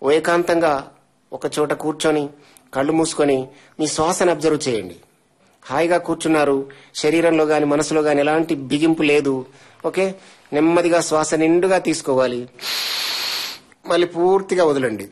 ఓ ఏకాంతంగా ఒక చోట కూర్చొని కళ్ళు మూసుకొని మీ శ్వాసను అబ్జర్వ్ చేయండి హాయిగా కూర్చున్నారు శరీరంలో గాని మనసులో గాని ఎలాంటి బిగింపు లేదు ఓకే నెమ్మదిగా శ్వాస నిండుగా తీసుకోవాలి మళ్ళీ పూర్తిగా వదలండి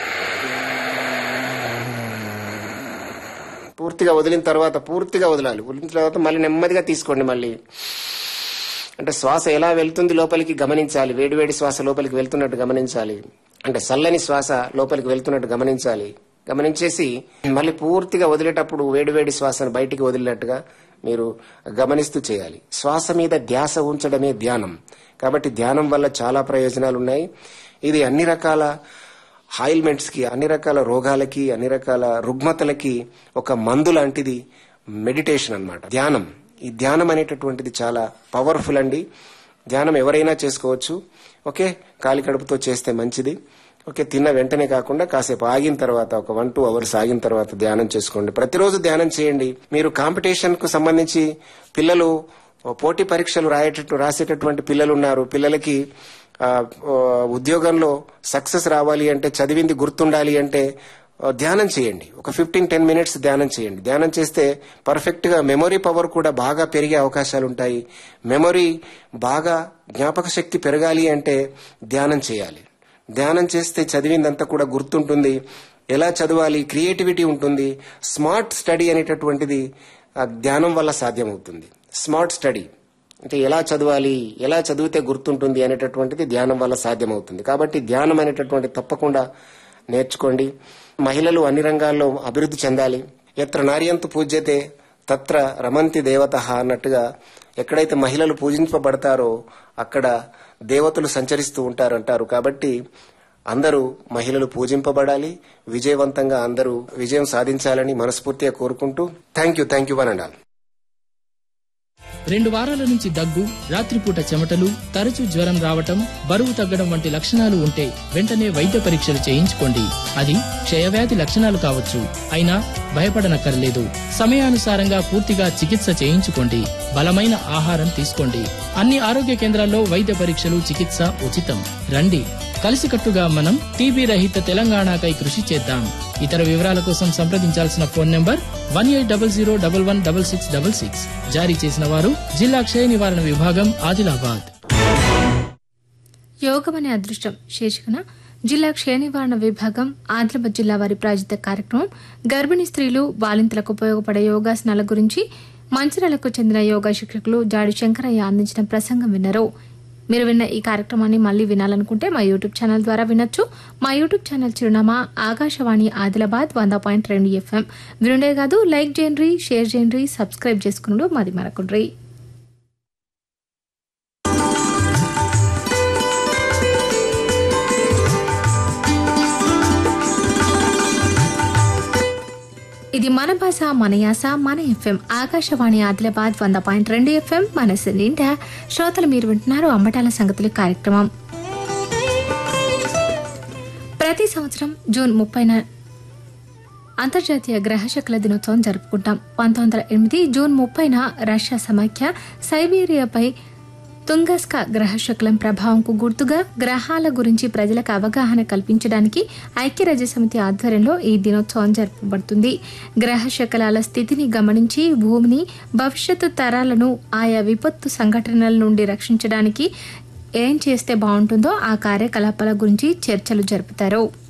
పూర్తిగా వదిలిన తర్వాత పూర్తిగా వదలాలి వదిలిన తర్వాత మళ్ళీ నెమ్మదిగా తీసుకోండి మళ్ళీ అంటే శ్వాస ఎలా వెళ్తుంది లోపలికి గమనించాలి వేడివేడి శ్వాస లోపలికి వెళ్తున్నట్టు గమనించాలి అంటే చల్లని శ్వాస లోపలికి వెళ్తున్నట్టు గమనించాలి గమనించేసి మళ్ళీ పూర్తిగా వదిలేటప్పుడు వేడివేడి శ్వాసను బయటికి వదిలినట్టుగా మీరు గమనిస్తూ చేయాలి శ్వాస మీద ధ్యాస ఉంచడమే ధ్యానం కాబట్టి ధ్యానం వల్ల చాలా ప్రయోజనాలు ఉన్నాయి ఇది అన్ని రకాల హాయిల్మెంట్స్ కి అన్ని రకాల రోగాలకి అన్ని రకాల రుగ్మతలకి ఒక మందు లాంటిది మెడిటేషన్ అన్నమాట ధ్యానం ఈ ధ్యానం అనేటటువంటిది చాలా పవర్ఫుల్ అండి ధ్యానం ఎవరైనా చేసుకోవచ్చు ఓకే కాలి కడుపుతో చేస్తే మంచిది ఓకే తిన్న వెంటనే కాకుండా కాసేపు ఆగిన తర్వాత ఒక వన్ టూ అవర్స్ ఆగిన తర్వాత ధ్యానం చేసుకోండి ప్రతిరోజు ధ్యానం చేయండి మీరు కాంపిటీషన్ కు సంబంధించి పిల్లలు పోటీ పరీక్షలు రాయేటట్టు రాసేటటువంటి పిల్లలు ఉన్నారు పిల్లలకి ఆ, ఆ, ఉద్యోగంలో సక్సెస్ రావాలి అంటే చదివింది గుర్తుండాలి అంటే ఆ, ధ్యానం చేయండి ఒక ఫిఫ్టీన్ టెన్ మినిట్స్ ధ్యానం చేయండి ధ్యానం చేస్తే పర్ఫెక్ట్ గా మెమొరీ పవర్ కూడా బాగా పెరిగే అవకాశాలు ఉంటాయి మెమొరీ బాగా జ్ఞాపక శక్తి పెరగాలి అంటే ధ్యానం చేయాలి ధ్యానం చేస్తే చదివిందంతా కూడా గుర్తుంటుంది ఎలా చదవాలి క్రియేటివిటీ ఉంటుంది స్మార్ట్ స్టడీ అనేటటువంటిది ఆ ధ్యానం వల్ల సాధ్యమవుతుంది స్మార్ట్ స్టడీ అంటే ఎలా చదవాలి ఎలా చదివితే గుర్తుంటుంది అనేటటువంటిది ధ్యానం వల్ల సాధ్యమవుతుంది కాబట్టి ధ్యానం అనేటటువంటి తప్పకుండా నేర్చుకోండి మహిళలు అన్ని రంగాల్లో అభివృద్ధి చెందాలి ఎత్ర నార్యంతు పూజ్యతే తత్ర రమంతి దేవత అన్నట్టుగా ఎక్కడైతే మహిళలు పూజింపబడతారో అక్కడ దేవతలు సంచరిస్తూ ఉంటారంటారు కాబట్టి అందరూ మహిళలు పూజింపబడాలి విజయవంతంగా అందరూ విజయం సాధించాలని మనస్ఫూర్తిగా కోరుకుంటూ thank you thank you one and all రెండు వారాల నుంచి దగ్గు రాత్రిపూట చెమటలు తరచూ జ్వరం రావటం బరువు తగ్గడం వంటి లక్షణాలు ఉంటే వెంటనే వైద్య పరీక్షలు చేయించుకోండి అది క్షయవ్యాధి లక్షణాలు కావచ్చు అయినా భయపడనక్కర్లేదు సమయానుసారంగా పూర్తిగా చికిత్స చేయించుకోండి బలమైన ఆహారం తీసుకోండి అన్ని ఆరోగ్య కేంద్రాల్లో వైద్య పరీక్షలు చికిత్స ఉచితం రండి కలిసికట్టుగా మనం టీబీ రహిత తెలంగాణకై కృషి చేద్దాం ఇతర వివరాల కోసం సంప్రదించాల్సిన phone number one eight double zero double one double six double six జారీ చేసిన వారు జిల్లా క్షయ నివారణ విభాగం ఆదిలాబాద్ యోగం అనే అదృష్టం శీర్షికన జిల్లా క్షయ నివారణ విభాగం ఆదిలాబాద్ జిల్లా వారి ప్రాయోజిత కార్యక్రమం గర్భిణీ స్త్రీలు బాలింతలకు ఉపయోగపడే యోగాసనాల గురించి మంచిర్యాలకు చెందిన యోగా శిక్షకులు జాడి శంకరయ్య అందించిన ప్రసంగం విన్నారు మీరు విన్న ఈ కార్యక్రమాన్ని మళ్ళీ వినాలనుకుంటే మా యూట్యూబ్ ఛానల్ ద్వారా వినొచ్చు మా యూట్యూబ్ ఛానల్ చిరునామా ఆకాశవాణి ఆదిలాబాద్ వంద పాయింట్ రెండు ఎఫ్ఎం వినుండే కాదు లైక్ చేయండి షేర్ చేయండి సబ్స్క్రైబ్ చేసుకున్నాడు మాది మరకుండ్రి ఇది మన భాష మన యాస మన ఎఫ్ఎం ఆకాశవాణి ఆదిలాబాద్ వంద పాయింట్ రెండు ఎఫ్ఎం మనసు నిండా శ్రోతలు మీరు వింటున్నారు అంబటాల సంగతులు కార్యక్రమం ప్రతి సంవత్సరం జూన్ ముప్పైన అంతర్జాతీయ గ్రహశకుల దినోత్సవం జరుపుకుంటాం పంతొమ్మిది వందల ఎనిమిది జూన్ ముప్పైన రష్యా సమాఖ్య సైబీరియాపై తుంగస్క గ్రహశకులం ప్రభావంకు గుర్తుగా గ్రహాల గురించి ప్రజలకు అవగాహన కల్పించడానికి ఐక్యరాజ్య సమితి ఆధ్వర్యంలో ఈ దినోత్సవం జరపబడుతుంది గ్రహశకలాల స్థితిని గమనించి భూమిని భవిష్యత్తు తరాలను ఆయా విపత్తు సంఘటనల నుండి రక్షించడానికి ఏం చేస్తే బాగుంటుందో ఆ కార్యకలాపాల గురించి చర్చలు జరుపుతారు